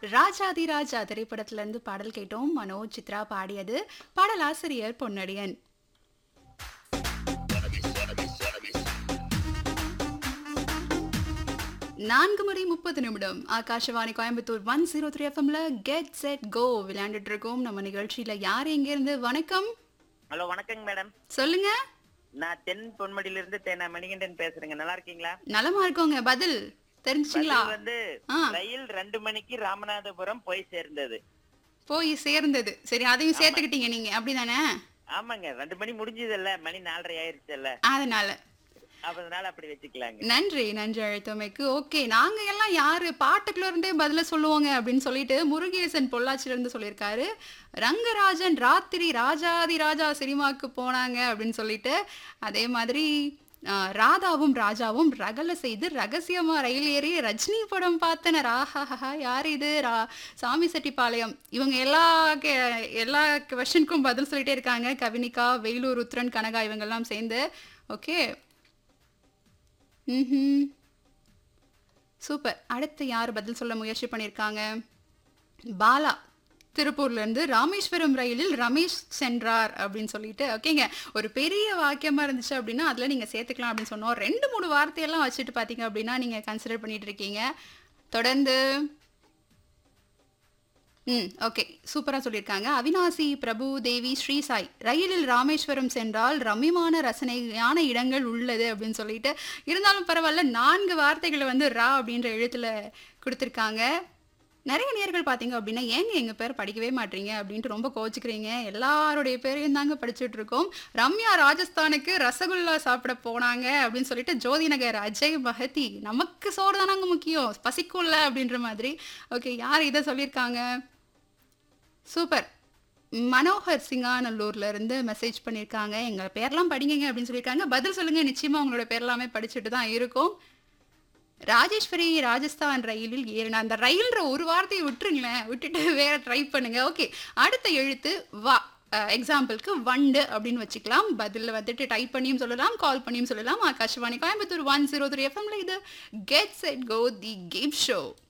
ராஜாதி ராஜா திரைப்படத்துல இருந்து பாடல் கேட்டோம் மனோஜ் சித்ரா பாடியது பாடலாசிரியர் பொன்னடியன் நான்கு மணி முப்பது நிமிடம் Akashvani Coimbatore one zero three எஃப்எம்ல கெட் செட் கோ விளையாண்டுட்டு இருக்கோம் நம்ம நிகழ்ச்சியில யார் எங்க இருந்து வணக்கம் ஹலோ வணக்கங்க மேடம் சொல்லுங்க நான் தென் பொன்மடியில இருந்து தேனா மணிகண்டன் பேசுறேங்க நல்லா இருக்கீங்களா நலமா இருக்கோங்க பதில் தெரிஞ்சுங்களா பதில் வந்து ஆ. ரயில் ரெண்டு மணிக்கு ராமநாதபுரம் போய் சேர்ந்தது போய் சேர்ந்தது சரி அதையும் சேர்த்துக்கிட்டீங்க நீங்க அப்படிதானே ஆமாங்க ரெண்டு மணி முடிஞ்சதுல்ல மணி நாலரை ஆயிருச்சுல்ல அதனால அதனால அப்படி வச்சுக்கலாங்க நன்றி நன்றி அழைத்தமைக்கு ஓகே நாங்க எல்லாம் யாரு பாட்டுக்குள்ள இருந்தே பதில சொல்லுவோங்க அப்படின்னு சொல்லிட்டு முருகேசன் பொள்ளாச்சில இருந்து சொல்லியிருக்காரு ரங்கராஜன் ராத்திரி ராஜாதி ராஜா சினிமாக்கு போனாங்க அப்படின்னு சொல்லிட்டு அதே மாதிரி ஆ, ராதாவும் ராஜாவும் ரகல செய்து ரகசியமா ரயில் ஏறி ரஜினி படம் பார்த்தனர் ஆஹாஹா யார் இது ரா சாமி செட்டிப்பாளையம் இவங்க எல்லா கே- எல்லா கொஷனுக்கும் பதில் சொல்லிட்டே இருக்காங்க கவினிகா வெயிலூர் உத்ரன் கனகா இவங்கெல்லாம் சேர்ந்து ஓகே ம் சூப்பர் அடுத்து யார் பதில் சொல்ல முயற்சி பண்ணியிருக்காங்க பாலா திருப்பூர்ல இருந்து ராமேஸ்வரம் ரயிலில் ரமேஷ் சென்றார் அப்படின்னு சொல்லிட்டு ஓகேங்க ஒரு பெரிய வாக்கியமா இருந்துச்சு அப்படின்னா அதுல நீங்க சேர்த்துக்கலாம் அப்படின்னு சொன்னோம் ரெண்டு மூணு வார்த்தையெல்லாம் வச்சுட்டு பாத்தீங்க அப்படின்னா நீங்க கன்சிடர் பண்ணிட்டு இருக்கீங்க தொடர்ந்து ம் ஓகே சூப்பராக சொல்லியிருக்காங்க அவினாசி பிரபு தேவி ஸ்ரீ சாய் ரயிலில் ராமேஸ்வரம் சென்றால் ரம்யமான ரசனையான இடங்கள் உள்ளது அப்படின்னு சொல்லிட்டு இருந்தாலும் பரவாயில்ல நான்கு வார்த்தைகளை வந்து ரா அப்படின்ற எழுத்துல கொடுத்துருக்காங்க நிறைய நேர்கள் பார்த்தீங்க அப்படின்னா ஏங்க எங்கள் பேர் படிக்கவே மாட்டீங்க அப்படின்ட்டு ரொம்ப கோச்சிக்கிறீங்க எல்லாருடைய பேரையும் தாங்க படிச்சுட்டு இருக்கோம் ரம்யா ராஜஸ்தானுக்கு ரசகுல்லா சாப்பிட போனாங்க அப்படின்னு சொல்லிட்டு ஜோதி நகர் அஜய் மஹதி நமக்கு சோறு தானாங்க முக்கியம் பசிக்கும்ல அப்படின்ற மாதிரி ஓகே யார் இதை சொல்லியிருக்காங்க சூப்பர் மனோகர் சிங்காநல்லூர்ல இருந்து மெசேஜ் பண்ணியிருக்காங்க எங்க பேர்லாம் படிங்க அப்படின்னு சொல்லியிருக்காங்க பதில் சொல்லுங்க நிச்சயமா உங்களோட பேர்லாமே படிச்சுட்டு தான் இருக்கும் ராஜேஸ்வரி ராஜஸ்தான் ரயிலில் ஏறின அந்த ரயில்ன்ற ஒரு வார்த்தையை விட்டுருங்களேன் விட்டுட்டு வேற ட்ரை பண்ணுங்க ஓகே அடுத்த எழுத்து வா எக்ஸாம்பிளுக்கு வண்டு அப்படின்னு வச்சுக்கலாம் பதிலில் வந்துட்டு டைப் பண்ணியும் சொல்லலாம் கால் பண்ணியும் சொல்லலாம் Akashvani Coimbatore one zero three எஃப்எம்ல இது get set go the game show